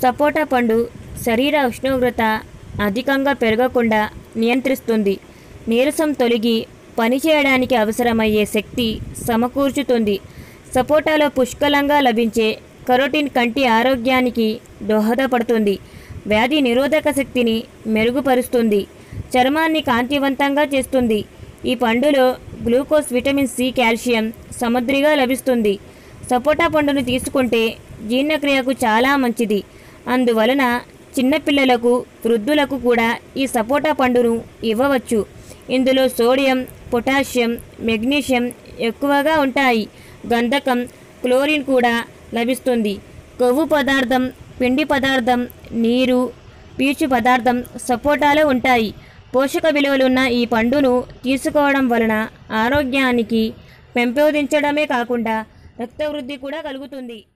సపోటా పండు శరీర ఉష్ణోగ్రత అధికంగా పెరగకుండా నియంత్రిస్తుంది నీరసం తొలగి పనిచేయడానికి అవసరమయ్యే శక్తి సమకూర్చుతుంది సపోటాలో పుష్కలంగా లభించే కరోటిన్ కంటి ఆరోగ్యానికి దోహదపడుతుంది వ్యాధి నిరోధక శక్తిని మెరుగుపరుస్తుంది చర్మాన్ని కాంతివంతంగా చేస్తుంది ఈ పండులో గ్లూకోజ్ విటమిన్ సి కాల్షియం సమృద్ధిగా లభిస్తుంది సపోటా పండును తీసుకుంటే జీర్ణక్రియకు చాలా మంచిది అందువలన చిన్నపిల్లలకు వృద్ధులకు కూడా ఈ సపోటా పండును ఇవ్వవచ్చు ఇందులో సోడియం పొటాషియం మెగ్నీషియం ఎక్కువగా ఉంటాయి గంధకం క్లోరిన్ కూడా లభిస్తుంది కొవ్వు పదార్థం పిండి పదార్థం నీరు పీచు పదార్థం సపోటాలో ఉంటాయి పోషక విలువలున్న ఈ పండును తీసుకోవడం వలన ఆరోగ్యానికి పెంపొందించడమే కాకుండా రక్తవృద్ధి కూడా కలుగుతుంది